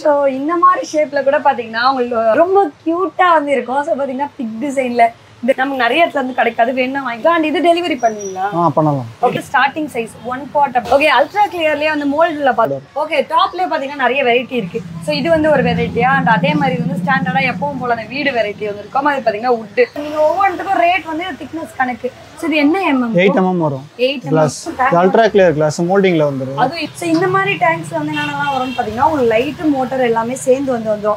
so இந்த மாதிரி ஷேப்ல கூட பாத்தீங்கன்னா உங்களுக்கு ரொம்ப கியூட்டா வந்து இருக்கும் ஸோ பாத்தீங்கன்னா பிக் டிசைன்ல இந்த நமக்கு நிறைய இடத்துல இருந்து கிடைக்காது வேணா வாங்கிக்கலாம் அண்ட் இது டெலிவரி பண்ணுவீங்களா ஆ பண்ணலாம் okay starting size one pot okay ultra கிளியர்லயே வந்து மோல்டில் பார்த்தோம் ஓகே டாப்லேயே பார்த்தீங்கன்னா நிறைய வெரைட்டி இருக்கு ஸோ இது வந்து ஒரு வெரைட்டியா அண்ட் அதே மாதிரி வந்து ஸ்டாண்டர்டா எப்பவும் போல அந்த வீடு வெரைட்டி வந்து இருக்கும் அது பார்த்தீங்கன்னா உட்டு நீங்க ஒவ்வொன்றுக்கும் ரேட் வந்து திக்னஸ் கணக்கு ஸோ இது என்ன எம்எம் எயிட் எம்எம் வரும் eight glass ultra clear glass மோல்டிங்கில் வந்துடும் அது ஸோ இந்த மாதிரி டேங்க்ஸ் வந்து என்னென்னலாம் வரும்னு பார்த்தீங்கன்னா உங்களுக்கு லைட்டு மோட்டர் எல்லாமே சேர்ந்து வந்து வந்துடும்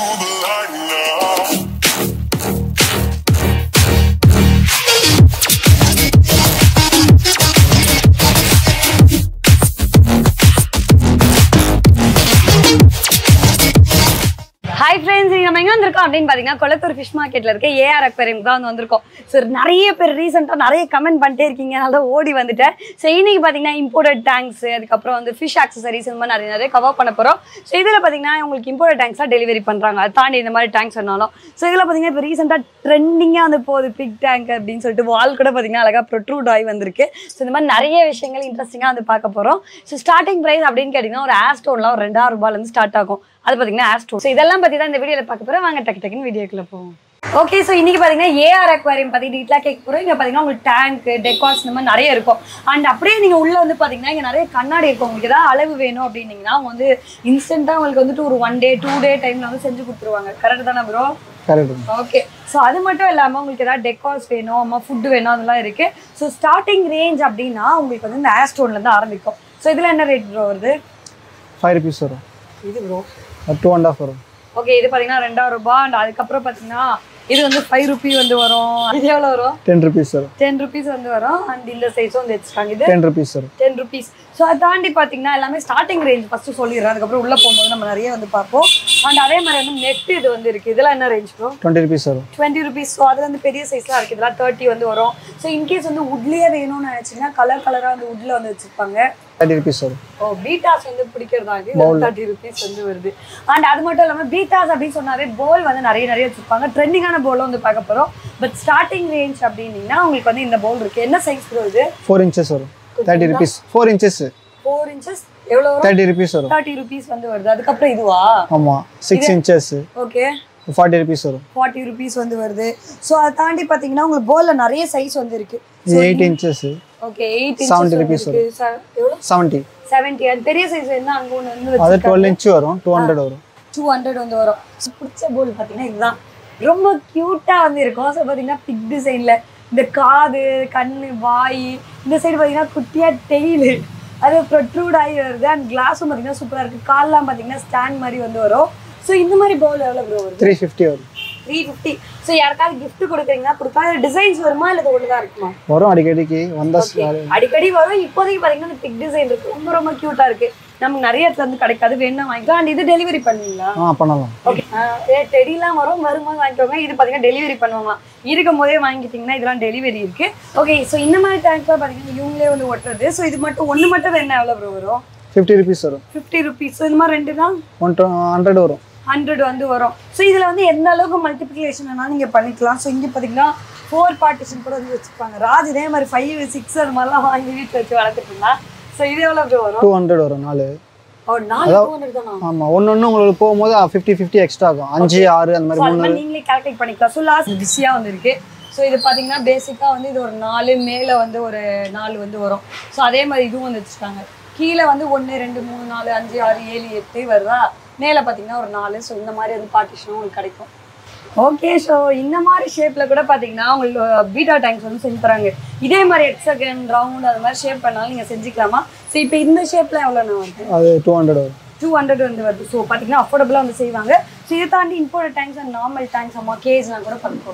ஹாய் ஃப்ரெண்ட்ஸ் நீங்கள் நம்ம எங்கே வந்திருக்கோம் அப்படின்னு பார்த்தீங்கன்னா கொளத்தூர் ஃபிஷ் மார்க்கெட்டில் இருக்க ஏஆர் அக்வேரியம் தான் வந்து வந்திருக்கோம் ஸோ நிறைய பேர் ரீசெண்டாக நிறைய கமெண்ட் பண்ணிட்டே இருக்கீங்க அதனால தான் ஓடி வந்துட்டேன் ஸோ இன்னைக்கு பார்த்தீங்கன்னா இம்போர்ட்டட் டேங்க்ஸ் அதுக்கப்புறம் வந்து ஃபிஷ் ஆக்சசரிஸ் இந்த மாதிரி நிறைய நிறைய கவர் பண்ண போகிறோம் ஸோ இதில் பார்த்தீங்கன்னா உங்களுக்கு இம்போர்ட்டட் டேங்க்ஸாக டெலிவரி பண்ணுறாங்க அதை தாண்டி இந்த மாதிரி டேங்க்ஸ் வேணாலும் ஸோ இதில் பார்த்தீங்கன்னா இப்போ ரீசெண்டாக ட்ரெண்டிங்காக வந்து போகுது பிக் டேங்க் அப்படின்னு சொல்லிட்டு வால் கூட பார்த்தீங்கன்னா அழகாக ப்ரொட்ரூட் ஆகி வந்திருக்கு ஸோ இந்த மாதிரி நிறைய விஷயங்கள் இன்ட்ரெஸ்டிங்காக வந்து பார்க்க போகிறோம் ஸோ ஸ்டார்டிங் ப்ரைஸ் அப்படின்னு கேட்டிங்கன்னா ஒரு ஆஸ்டோன்லாம் ஒரு ரெண்டாயிரம் ரூபாயிலேருந்து ஸ்டார்ட் ஆகும் அது பார்த்தீங்கன்னா ஆஸ்டோ ஸோ இதெல்லாம் பற்றி தான் இந்த வீடியோவில் பார்க்க போகிறோம் வாங்க டக்கு டக்குன்னு வீடியோக்குள்ள போவோம் ஓகே ஸோ இன்னைக்கு பார்த்தீங்கன்னா ஏஆர் அக்வாரியம் பற்றி டீட்டெயிலாக கேட்க போகிறோம் இங்கே பார்த்தீங்கன்னா உங்களுக்கு டேங்க் டெக்காஸ் இந்த மாதிரி நிறைய இருக்கும் அண்ட் அப்படியே நீங்கள் உள்ளே வந்து பார்த்தீங்கன்னா இங்கே நிறைய கண்ணாடி இருக்கும் உங்களுக்கு ஏதாவது அளவு வேணும் அப்படின்னீங்கன்னா அவங்க வந்து இன்ஸ்டண்ட்டாக உங்களுக்கு வந்துட்டு ஒரு ஒன் டே டூ டே டைமில் வந்து செஞ்சு கொடுத்துருவாங்க கரெக்ட் தானே ப்ரோ கரெக்ட் ஓகே ஸோ அது மட்டும் இல்லாமல் உங்களுக்கு ஏதாவது டெக்காஸ் வேணும் அம்மா ஃபுட்டு வேணும் அதெல்லாம் இருக்குது ஸோ ஸ்டார்டிங் ரேஞ்ச் அப்படின்னா உங்களுக்கு வந்து இந்த ஆஸ்டோன்லேருந்து ஆரம்பிக்கும் ஸோ இதில் என்ன ரேட் ப்ரோ வருது ஃபைவ் ருபீஸ் வரும் இது ப்ரோ டூ அண்ட் ஆஃப் வரும் ஓகே இது பார்த்தீங்கன்னா ரெண்டாயிரம் ரூபாய் அண்ட் அதுக்கப்புறம் பார்த்தீங்கன்னா இது வந்து ஃபைவ் ருபி வந்து வரும் இது எவ்வளோ வரும் டென் ருபீஸ் வரும் டென் ருபீஸ் வந்து வரும் அண்ட் இந்த சைஸும் வந்து வச்சுருக்காங்க இது டென் ருபீஸ் வரும் டென் ருபீஸ் ஸோ அதை தாண்டி பார்த்தீங்கன்னா எல்லாமே ஸ்டார்டிங் ரேஞ்ச் ஃபஸ்ட்டு சொல்லிடுறேன் அதுக்கப்புறம் உள்ளே போகும்போது நம்ம நிறைய வந்து பார்ப்போம் அண்ட் அதே மாதிரி வந்து நெட் இது வந்து இருக்குது இதெல்லாம் என்ன ரேஞ்ச் ப்ரோ டுவெண்ட்டி ருபீஸ் வரும் டுவெண்ட்டி ருபீஸ் ஸோ அதில் வந்து பெரிய சைஸ்லாம் இருக்குது இதெல்லாம் தேர்ட்டி வந்து வரும் ஸோ இன்கேஸ் வந்து உட்லேயே வேணும்னு நினச்சிங்கன்னா கலர் கலராக வந்து உட்ல வந்து வச்சுருப்பாங்க தேர்ட்டி ருபீஸ் வரும் ஓ பீட்டாஸ் வந்து பிடிக்கிறதாங்க தேர்ட்டி ருபீஸ் வந்து வருது அண்ட் அது மட்டும் இல்லாமல் பீட்டாஸ் அப்படின்னு சொன்னாவே போல் வந்து நிறைய நிறைய வச்சிருப்பாங்க ட்ரெண்டிங்கான போலும் வந்து பார்க்க போகிறோம் பட் ஸ்டார்டிங் ரேஞ்ச் அப்படின்னீங்கன்னா உங்களுக்கு வந்து இந்த போல் இருக்கு என்ன சைஸ் ப்ரோ இது ஃபோர் இன்ச்சஸ் வரும் thirty rupees four inches four inches எவ்வளோ வரும் தேர்ட்டி ருபீஸ் வரும் தேர்ட்டி ருபீஸ் வந்து வருது அதுக்கப்புறம் இதுவா ஆமாம் six inches okay forty rupees வரும் ஃபார்ட்டி ருபீஸ் வந்து வருது ஸோ அதை தாண்டி பார்த்தீங்கன்னா உங்களுக்கு போலில் நிறைய சைஸ் வந்து இருக்கு இது eight inches okay eight 70 rupees inches எவ்வளோ செவன்ட்டி செவன்ட்டி அது பெரிய சைஸ் என்ன அங்கே ஒன்று வந்து அது டுவெல் இன்ச் வரும் டூ ஹண்ட்ரட் வரும் டூ ஹண்ட்ரட் வந்து வரும் ஸோ பிடிச்ச போல் பார்த்தீங்கன்னா இதுதான் ரொம்ப க்யூட்டாக வந்து இருக்கும் ஸோ பார்த்தீங்கன்னா பிக் டிசைனில் இந்த காது கண் வாய் இந்த சைடு பார்த்தீங்கன்னா குட்டியாக டெய்லு அது ப்ரொட்ரூட் ஆகி வருது அண்ட் கிளாஸும் பார்த்தீங்கன்னா சூப்பராக இருக்குது கால்லாம் பார்த்தீங்கன்னா ஸ்டாண்ட் மாதிரி வந்து வரும் ஸோ இந்த மாதிரி பவுல் எவ்வளோ ப்ரோ வருது த்ரீ ஃபிஃப்டி வரும் த்ரீ ஃபிஃப்டி ஸோ யாருக்காவது gift கொடுக்குறீங்கன்னா கொடுத்தா டிசைன்ஸ் வருமா இல்லை இது ஒன்று தான் இருக்குமா வரும் அடிக்கடிக்கு வந்தா அடிக்கடி வரும் இப்போதைக்கு பார்த்தீங்கன்னா பிக் டிசைன் இருக்கு ரொம்ப ரொம்ப க்யூட்டாக இருக்கு நமக்கு நிறைய இடத்துல இருந்து கிடைக்காது வேணா வாங்கிக்கலாம் அண்ட் இது டெலிவரி பண்ணுவீங்களா ஆ பண்ணலாம் ஓகே டெடிலாம் வரும் வரும்போது வாங்கிக்கோங்க இது பார்த்தீங்கன்னா டெலிவரி பண்ணுவாங்களாம் இருக்கும் போதே வாங்கிட்டீங்கன்னா இதெல்லாம் டெலிவரி இருக்கு ஓகே ஸோ இந்த மாதிரி டேங்க்லாம் பார்த்தீங்கன்னா இவங்களே வந்து ஒட்டுறது ஸோ இது மட்டும் ஒன்று மட்டும் என்ன எவ்வளோ ப்ரோ வரும் ஃபிஃப்டி ருபீஸ் வரும் ஃபிஃப்டி ருபீஸ் ஸோ இந்த மாதிரி ரெண்டு தான் ஒன் ஹண்ட்ரட் வரும் ஹண்ட்ரட் வந்து வரும் ஸோ இதில் வந்து எந்த அளவுக்கு மல்டிப்ளிகேஷன் வேணாலும் நீங்கள் பண்ணிக்கலாம் ஸோ இங்கே பார்த்தீங்கன்னா ஃபோர் பார்ட்டிஷன் கூட வந்து வச்சுருப்பாங்க ராஜ் இதே மாதிரி ஃபைவ் சிக்ஸ் அது மாதிரிலாம் வாங்கி வீட்டில் வச்சு வளர்த்துட்டு இருந்தா ஸோ இது எவ்வளோ ப்ரோ வரும் டூ ஹண்ட்ரட் வரும் நாலு ஓ நாலு டூ ஹண்ட்ரட் தானா ஆமாம் ஒன்று ஒன்று உங்களுக்கு போகும்போது ஃபிஃப்டி ஃபிஃப்டி எக்ஸ்ட்ரா ஆகும் அஞ்சு ஆறு அந்த மாதிரி ஸோ அது மூணு மாதிரி நீங்களே கால்குலேட் பண்ணிக்கலாம் ஸோ லாஸ்ட் பிஸியாக வந்து இருக்கு ஸோ இது பார்த்தீங்கன்னா பேசிக்காக வந்து இது ஒரு நாலு மேலே வந்து ஒரு நாலு வந்து வரும் ஸோ அதே மாதிரி இதுவும் வந்து வச்சுருக்காங்க கீழே வந்து ஒன்று ரெண்டு மூணு நாலு அஞ்சு ஆறு ஏழு எட்டு வருதா மேலே பார்த்தீங்கன்னா ஒரு நாலு ஸோ இந்த மாதிரி வந்து பார்ட்டிஷனும் உங்களுக்கு கிடைக்கும் ஓகே ஸோ இந்த மாதிரி ஷேப்பில் கூட பார்த்தீங்கன்னா உங்களுக்கு பீட்டா டேங்க்ஸ் வந்து செஞ்சு தராங்க இதே மாதிரி எக்ஸகன் ரவுண்ட் அது மாதிரி ஷேப் பண்ணாலும் நீங்கள் செஞ்சுக்கலாமா ஸோ இப்போ இந்த ஷேப்பில் எவ்வளோண்ணா வருது அது டூ ஹண்ட்ரட் வரும் டூ ஹண்ட்ரட் வந்து வருது ஸோ பார்த்தீங்கன்னா அஃபோர்டபுளாக வந்து செய்வாங்க ஸோ இதை தாண்டி import tanks and normal tanks அம்மா கேஜ்லாம் கூட பண்ணுறோம்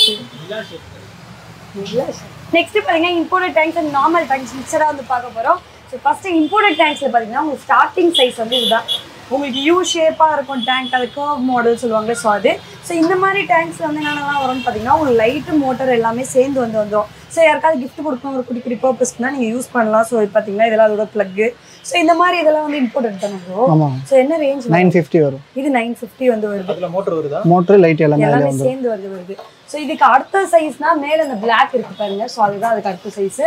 நெக்ஸ்ட் பார்த்தீங்கன்னா import tanks and normal tanks மிக்சராக வந்து பார்க்க போகிறோம் ஸோ ஃபஸ்ட்டு இம்போர்ட் டேங்க்ஸில் பார்த்தீங்கன்னா உங்களுக்கு ஸ்டார்டிங் சைஸ் வந்து இதுதான் உங்களுக்கு யூ ஷேப்பாக இருக்கும் டேங்க் அது கர்வ் மாடல் சொல்லுவாங்க ஸோ அது ஸோ இந்த மாதிரி டேங்க்ஸ் வந்து என்னென்னலாம் வரும்னு பார்த்தீங்கன்னா உங்களுக்கு லைட்டு மோட்டர் எல்லாமே சேர்ந்து வந்து வந்துடும் ஸோ யாருக்காவது gift கொடுக்கணும் ஒரு குட்டி குட்டி பர்பஸ்க்குனா நீங்கள் யூஸ் பண்ணலாம் ஸோ இது பார்த்தீங்கன்னா இதெல்லாம் அதோட ப்ளக்கு ஸோ இந்த மாதிரி இதெல்லாம் வந்து இம்போர்ட் தானே ப்ரோ ஆமாம் ஸோ என்ன ரேஞ்ச் நைன் ஃபிஃப்டி வரும் இது நைன் ஃபிஃப்டி வந்து வருது அதுல மோட்டர் வருதா மோட்ரு லைட் எல்லாமே அதில் எல்லாமே வந்துடும் சேர்ந்து வருது வருது ஸோ இதுக்கு அடுத்த சைஸ்னா மேல அந்த பிளாக் இருக்கு பாருங்க ஸோ அதுதான் அதுக்கு அடுத்த சைஸ்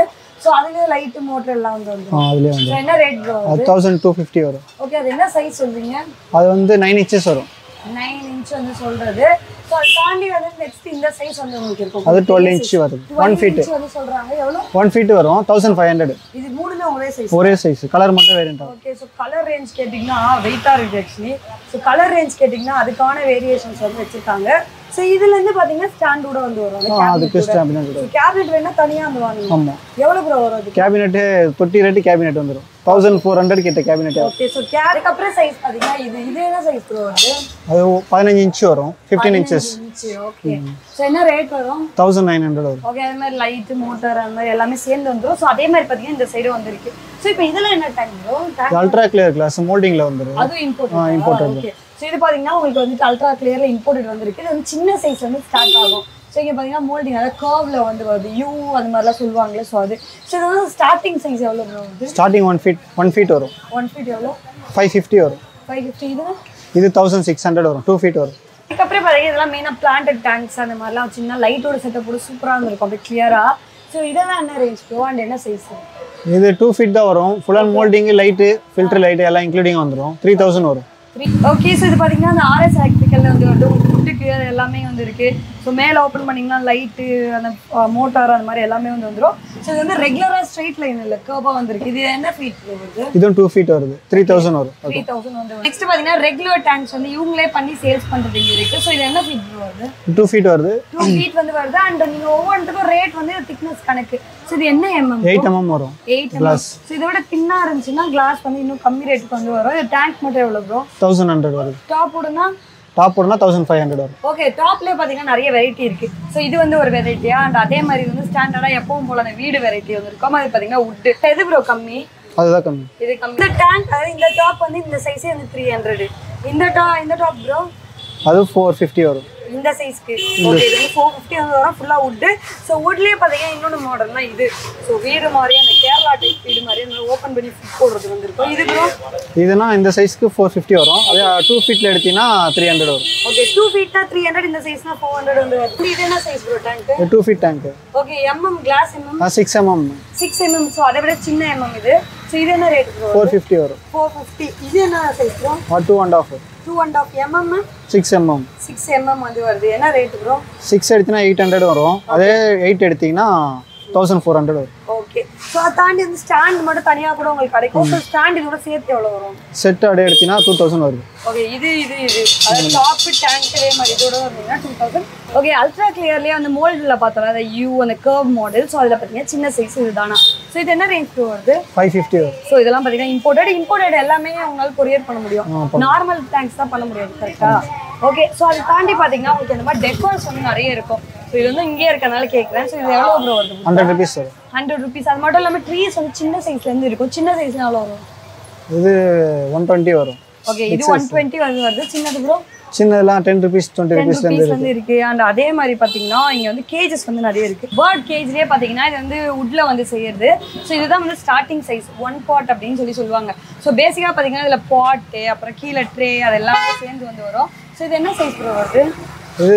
ஸோ அதுலேயே லைட்டு மோட்டர் எல்லாம் வந்து வந்துடும் ஆ அதுலேயே வந்து ஸோ என்ன ரேட் ப்ரோ அது தௌசண்ட் டூ ஃபிஃப்டி வரும் ஓகே அது என்ன சைஸ் சொல்றீங்க அது வந்து நைன் இன்ச்சஸ் வரும் நைன் இன்ச் வந்து சொல்றது ஸோ அதை தாண்டி வந்து நெக்ஸ்ட் இந்த சைஸ் வந்து உங்களுக்கு இருக்கும் அது டுவெல் இன்ச் வருது ஒன் ஃபீட் inch வந்து சொல்றாங்க எவ்வளோ ஒன் ஃபீட் வரும் தௌசண்ட் ஃபைவ் ஹண்ட்ரட் இது மூணுமே ஒரே சைஸ் ஒரே சைஸ் கலர் மட்டும் வேரியன்ட் ஆகும் ஓகே ஸோ கலர் ரேஞ்ச் கேட்டிங்கன்னா வெயிட்டாக இருக்குது ஆக்சுவலி ஸோ கலர் ரேஞ்ச் கேட்டிங்கன்னா அதுக்கான வேரியேஷன்ஸ் வந்து வச்சுருக்காங்க ஸோ இதுலேருந்து பார்த்தீங்கன்னா ஸ்டாண்டோட வந்து வரும் ஆ அதுக்கு ஸ்டாம்பினா கூட கேபினெட் வேணா தனியாக வந்து வாங்கணும் ஆமாம் எவ்வளோ ப்ரோ வரும் அது கேபினெட்டு தொட்டி ரேட்டு கேபினெட் வந்துடும் தௌசண்ட் ஃபோர் ஹண்ட்ரட் கிட்ட கேபினெட் ஓகே ஸோ கே அதுக்கப்புறம் சைஸ் பார்த்தீங்கன்னா இது இது என்ன சைஸ் ப்ரோ வருது அது பதினஞ்சு இன்ச் வரும் fifteen inches inch okay so என்ன ரேட் வரும் தௌசண்ட் நைன் ஹண்ட்ரட் வரும் ஓகே அது மாதிரி லைட்டு மோட்டர் அந்த மாதிரி எல்லாமே சேர்ந்து வந்துடும் ஸோ அதே மாதிரி பார்த்தீங்கன்னா இந்த சைடு வந்திருக்கு ஸோ இப்போ இதெல்லாம் என்ன டேங்க் ப்ரோ இது அல்ட்ரா கிளியர் கிளாஸ் மோல்டிங்கில் வந்துடும் அதுவும் இம்போர்ட் ஓகே ஸோ இது பார்த்தீங்கன்னா உங்களுக்கு வந்துட்டு அல்ட்ரா கிளியர்ல இம்போர்ட்டட் வந்திருக்கு இது வந்து சின்ன சைஸ் வந்து ஸ்டார்ட் ஆகும் ஸோ இங்கே பார்த்தீங்கன்னா மோல்டிங் அதாவது கர்வ்ல வந்து வருது யூ அந்த மாதிரிலாம் சொல்லுவாங்களே ஸோ அது ஸோ இது வந்து ஸ்டார்டிங் சைஸ் எவ்வளோ ப்ரோ வந்து starting one feet one feet வரும் ஒன் ஃபீட் எவ்வளோ ஃபைவ் ஃபிஃப்டி வரும் ஃபைவ் ஃபிஃப்டி இது இது தௌசண்ட் சிக்ஸ் ஹண்ட்ரட் வரும் டூ ஃபீட் வரும் அதுக்கப்புறம் பார்த்தீங்கன்னா இதெல்லாம் மெயினாக பிளான்டட் டேங்க்ஸ் அந்த மாதிரிலாம் வச்சிங்கன்னா லைட்டோட செட்டப் கூட சூப்பராக இருந்திருக்கும் அப்படியே கிளியராக ஸோ இதெல்லாம் என்ன ரேஞ்ச் ப்ரோ அண்ட் என்ன சைஸ் இது டூ ஃபீட் தான் வரும் full and molding light filter light எல்லாம் இன்க்ளூடிங் வந்துடும் த்ரீ தௌசண்ட் வரும் த்ரீ ஓகே ஸோ இது பார்த்தீங்கன்னா அந்த ஆர்எஸ் எலக்ட்ரிக்கல் வந்து வந்து உங்களுக்கு ஃபுட்டுக்கு அது எல்லாமே வந்து இருக்கு ஸோ மேலே ஓப்பன் பண்ணிங்கன்னா லைட்டு அந்த மோட்டார் அந்த மாதிரி எல்லாமே வந்து வந்துடும் ஸோ இது வந்து ரெகுலராக ஸ்ட்ரைட் லைன் இல்லை கேர்பாக வந்துருக்கு இது என்ன ஃபீட் வருது இதுவும் டூ ஃபீட் வருது த்ரீ தௌசண்ட் வரும் த்ரீ தௌசண்ட் வந்து நெக்ஸ்ட் பார்த்தீங்கன்னா ரெகுலர் டேங்க்ஸ் வந்து இவங்களே பண்ணி சேல்ஸ் பண்ணுறது இங்கே இருக்கு ஸோ இது என்ன ஃபீட் வருது டூ ஃபீட் வருது டூ ஃபீட் வந்து வருது அண்ட் நீங்கள் ஒவ்வொன்றுக்கும் ரேட் வந்து திக்னஸ் கணக்கு ஸோ இது என்ன எம்எம் எயிட் எம்எம் வரும் எயிட் எம்எம் ஸோ இதோட தின்னாக இருந்துச்சுன்னா கிளாஸ் வந்து இன்னும் கம்மி ரேட்டுக்கு வந்து வரும் இது டேங்க் மட்டும் எவ்வளோ ப்ரோ தௌசண்ட் ஹண்ட்ரட் வருது டாப் உடனா டாப் போடுனா தௌசண்ட் ஃபைவ் ஹண்ட்ரட் வரும் ஓகே டாப்லேயே பார்த்தீங்கன்னா நிறைய வெரைட்டி இருக்கு ஸோ இது வந்து ஒரு வெரைட்டியா அண்ட் அதே மாதிரி வந்து ஸ்டாண்டர்டாக எப்பவும் போல அந்த வீடு வெரைட்டி வந்து இருக்கும் அது பார்த்தீங்கன்னா உட்டு இது ப்ரோ கம்மி அதுதான் கம்மி இது கம்மி இந்த டேங்க் அதாவது இந்த டாப் வந்து இந்த சைஸே வந்து த்ரீ ஹண்ட்ரட் இந்த டா இந்த டாப் ப்ரோ அது ஃபோர் ஃபிஃப்டி வரும் இந்த சைஸ்க்கு ஓகே இது வந்து ஃபோர் ஃபிஃப்டி வந்து வரும் ஃபுல்லாக வுட்டு ஸோ வுட்லேயே பார்த்தீங்கன்னா இன்னொன்று மாடல்னா இது ஸோ வீடு மாதிரி அந்த கேரளா டைப் வீடு மாதிரி அந்த ஓப்பன் பண்ணி ஃபிட் போடுறது வந்து இருக்கும் இது ப்ரோ இதுனா இந்த சைஸ்க்கு ஃபோர் ஃபிஃப்டி வரும் அதே டூ ஃபீட்டில் எடுத்தீங்கன்னா த்ரீ ஹண்ட்ரட் வரும் ஓகே டூ ஃபீட்னா த்ரீ ஹண்ட்ரட் இந்த சைஸ்னா ஃபோர் ஹண்ட்ரட் வந்து வருது இது என்ன சைஸ் ப்ரோ டேங்க்கு டூ ஃபீட் டேங்க்கு okay mm glass mm six mm six mm so அதை விட சின்ன எம்எம் இது ஸோ இது என்ன ரேட் ப்ரோ ஃபோர் ஃபிஃப்டி வரும் ஃபோர் ஃபிஃப்டி இது என்ன size bro two and half two and half mm six mm six mm வந்து வருது என்ன ரேட் ப்ரோ சிக்ஸ் எடுத்தீங்கன்னா எயிட் ஹண்ட்ரட் வரும் அதே எயிட் எடுத்தீங்கன்னா தௌசண்ட் ஃபோர் ஹண்ட்ரட் வரும் ஓகே ஸோ அதை தாண்டி வந்து ஸ்டாண்ட் மட்டும் தனியாக கூட உங்களுக்கு கிடைக்கும் ஸோ ஸ்டாண்ட் இதோட சேர்த்து எவ்வளோ வரும் செட் அப்படியே எடுத்தீங்கன்னா டூ தௌசண்ட் வருது ஓகே இது இது இது அதாவது டாப் டேங்க் இதே மாதிரி இதோட வந்தீங்கன்னா டூ தௌசண்ட் ஓகே அல்ட்ரா கிளியர்லேயே அந்த மோல்டில் பார்த்தோம் அந்த யூ அந்த கர்வ் மாடல் ஸோ அதில் பார்த்தீங்கன்னா சின்ன சைஸ் இதுதானா ஸோ இது என்ன ரேஞ்ச் வருது ஃபைவ் ஃபிஃப்டி வரும் ஸோ இதெல்லாம் பார்த்தீங்கன்னா இம்போர்ட்டட் இம்போர்ட்டட் எல்லாமே உங்களால் கொரியர் பண்ண முடியும் நார்மல் டேங்க்ஸ் தான் பண்ண முடியாது கரெக்டா ஓகே ஸோ அதை தாண்டி பார்த்தீங்கன்னா உங்களுக்கு இந்த மாதிரி டெக்கோர்ஸ் வந்து நிறைய இருக்கும் ஸோ இது வந்து இங்கேயே இருக்கறனால கேட்குறேன் ஸோ இது எவ்வளோ ப்ரோ வருது ஹண்ட்ரட் ருபீஸ் வரும் ஹண்ட்ரட் ருபீஸ் அது மட்டும் இல்லாமல் ட்ரீஸ் வந்து சின்ன சைஸ்லேருந்து இருக்கும் சின்ன சைஸ்ல எவ்வளோ வரும் இது ஒன் டுவெண்ட்டி வரும் ஓகே இது ஒன் டுவெண்ட்டி வந்து வருது சின்னது ப்ரோ சின்னதெல்லாம் டென் ருபீஸ் டுவெண்ட்டி டென் ருபீஸ்லேருந்து ருபீஸ் வந்து இருக்கு அண்ட் அதே மாதிரி பார்த்தீங்கன்னா இங்கே வந்து கேஜஸ் வந்து நிறைய இருக்கு பேர்ட் கேஜ்லேயே பார்த்தீங்கன்னா இது வந்து உட்ல வந்து செய்யறது ஸோ இதுதான் வந்து ஸ்டார்டிங் சைஸ் ஒன் பாட் அப்படின்னு சொல்லி சொல்லுவாங்க ஸோ பேசிக்காக பார்த்தீங்கன்னா இதில் பாட்டு அப்புறம் கீழே ட்ரே அது எல்லாமே சேர்ந்து வந்து வரும் ஸோ இது என்ன சைஸ் ப்ரோ வருது இது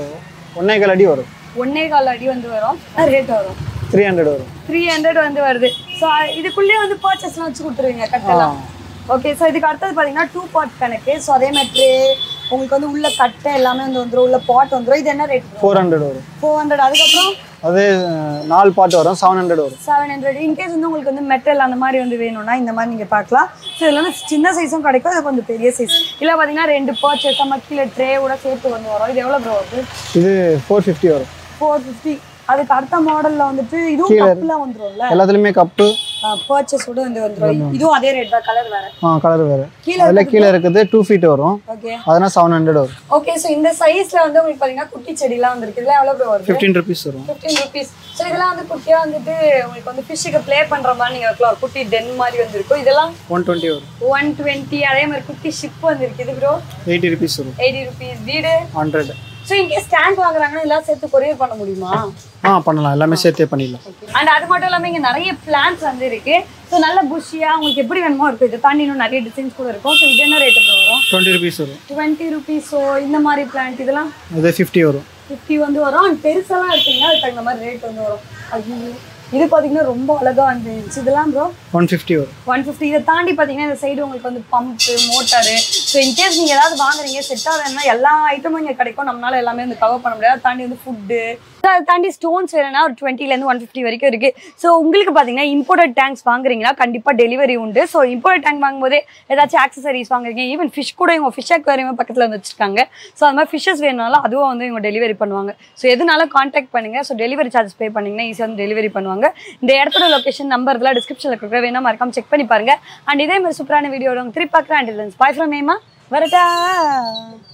ஒன்னே கால் அடி வரும் ஒன்னே கால் அடி வந்து வரும் ரேட் வரும் த்ரீ ஹண்ட்ரட் வரும் த்ரீ ஹண்ட்ரட் வந்து வருது ஸோ இதுக்குள்ளேயே வந்து பர்ச்சேஸ்லாம் வச்சு கொடுத்துருவீங்க கட்டெல்லாம் ஓகே ஸோ இதுக்கு அடுத்தது பார்த்தீங்கன்னா டூ பாட் கணக்கு ஸோ அதே மாதிரி ட்ரே உங்களுக்கு வந்து உள்ள கட்டை எல்லாமே வந்து வந்துடும் உள்ள பாட் வந்துடும் இது என்ன ரேட் ஃபோர் ஹண்ட்ரட் வரும் ஃபோர் ஹண்ட்ரட் அதுக்கப்புறம் அது அஹ், நாலு பாட்டு வரும் செவன் ஹண்ட்ரட் வரும் செவன் ஹண்ட்ரட் இன்கேஸ் வந்து உங்களுக்கு வந்து மெட்டல் அந்த மாதிரி வந்து வேணும்னா இந்த மாதிரி நீங்கள் பார்க்கலாம் ஸோ இதில் வந்து சின்ன சைஸும் கிடைக்கும் அது கொஞ்சம் பெரிய சைஸ் இல்லை பார்த்தீங்கன்னா ரெண்டு பர்ச்சேஸ் நம்ம கீழே ட்ரேவோட சேர்த்து வந்து வரும் இது எவ்வளோ ப்ரோ வருது இது ஃபோர் ஃபிஃப்டி வரும் ஃபோர் ஃபிஃப்டி அதுக்கு அடுத்த மாடலில் வந்துட்டு இதுவும் கப்பில் வந்துரும்ல எல்லாத்துலேயுமே கப்பு பர்ச்சேஸோட வந்து வந்துடும் இதுவும் அதே ரேட் தான் கலர் வேறு ஆ கலர் வேறு கீழே அதில் கீழே இருக்குது டூ ஃபீட் வரும் ஓகே அதனால் செவன் ஹண்ட்ரட் வரும் ஓகே ஸோ இந்த சைஸ்ல வந்து உங்களுக்கு பார்த்தீங்கன்னா குட்டி செடிலாம் வந்துருக்கு இதெல்லாம் எவ்வளோ ப்ரோ வருது ஃபிஃப்டீன் ருபீஸ் வரும் ஃபிஃப்டீன் ருபீஸ் ஸோ இதெல்லாம் வந்து குட்டியாக வந்துட்டு உங்களுக்கு வந்து ஃபிஷ்ஷுக்கு ப்ளே பண்ணுற மாதிரி நீங்கள் வைக்கலாம் ஒரு குட்டி டென் மாதிரி வந்துருக்கும் இதெல்லாம் ஒன் டுவெண்ட்டி வரும் ஒன் டுவெண்ட்டி அதே மாதிரி குட்டி ஷிப் வந்துருக்கு இது ப்ரோ எயிட்டி ருபீஸ் வரும் எயிட்டி ருபீஸ் வீடு ஹண்ட்ரட் ஸோ இங்கே ஸ்டாண்ட் வாங்குறாங்கன்னா எல்லாம் சேர்த்து கொரியர் பண்ண முடியுமா ஆ பண்ணலாம் எல்லாமே சேர்த்தே பண்ணிடலாம் அண்ட் அது மட்டும் இல்லாமல் இங்கே நிறைய பிளான்ஸ் வந்து இருக்கு ஸோ நல்ல புஷியாக உங்களுக்கு எப்படி வேணுமோ இருக்கும் இதை தாண்டி இன்னும் நிறைய டிசைன்ஸ் கூட இருக்கும் ஸோ இது என்ன ரேட்டு வரும் டுவெண்ட்டி ருபீஸ் வரும் டுவெண்ட்டி ருபீஸ் ஸோ இந்த மாதிரி பிளான்ட் இதெல்லாம் இது ஃபிஃப்டி வரும் ஃபிஃப்டி வந்து வரும் அண்ட் பெருசெல்லாம் எடுத்தீங்கன்னா அதுக்கு தகுந்த மாதிரி ரேட் வந்து வரும் அது இது பார்த்தீங்கன்னா ரொம்ப அழகா இருந்துச்சு இதெல்லாம் ப்ரோ ஒன் ஃபிஃப்டி வரும் ஒன் ஃபிஃப்டி இதை தாண்டி பார்த்தீங்கன்னா இந்த சைடு உங்களுக்கு வந்து பம்ப்பு மோட்டாரு ஸோ இன்கேஸ் நீங்கள் ஏதாவது வாங்குறீங்க செட்டாக வேணும்னா எல்லா ஐட்டமும் இங்கே கிடைக்கும் நம்மளால எல்லாமே வந்து கவர் பண்ண முடியாது அதை தாண்டி வந்து ஃபுட்டு அதை தாண்டி ஸ்டோன்ஸ் வேணும்னா ஒரு டுவெண்ட்டிலேருந்து ஒன் ஃபிஃப்டி வரைக்கும் இருக்கு ஸோ உங்களுக்கு பார்த்தீங்கன்னா இம்போர்ட்டட் டேங்க்ஸ் வாங்குறீங்கன்னா கண்டிப்பாக டெலிவரி உண்டு ஸோ இம்போர்ட்டட் டேங்க் வாங்கும்போதே ஏதாச்சும் ஆக்சசரிஸ் வாங்குறீங்க ஈவன் ஃபிஷ் கூட இவங்க ஃபிஷ் அக்வேரியம் பக்கத்தில் வந்து வச்சிருக்காங்க ஸோ அது மாதிரி ஃபிஷஸ் வேணுனாலும் அதுவும் வந்து இவங்க டெலிவரி பண்ணுவாங்க ஸோ எதுனாலும் காண்டாக்ட் பண்ணுங்க ஸோ டெலிவரி சார்ஜஸ் பே பண்ணீங்கன்னா ஈஸியாக வந்து டெலிவரி பண்ணுவாங்க இந்த இடத்தோட லொகேஷன் நம்பர் இதெல்லாம் டிஸ்கிரிப்ஷனில் கொடுக்குற வேணா மறக்காம செக் பண்ணி பாருங்க அண்ட் இதே மாதிரி சூப்பரான வீடியோ திருப்பி பார்க்குறேன் அண்ட் பாய் ஃப்ரம் ஏமா வரட்டா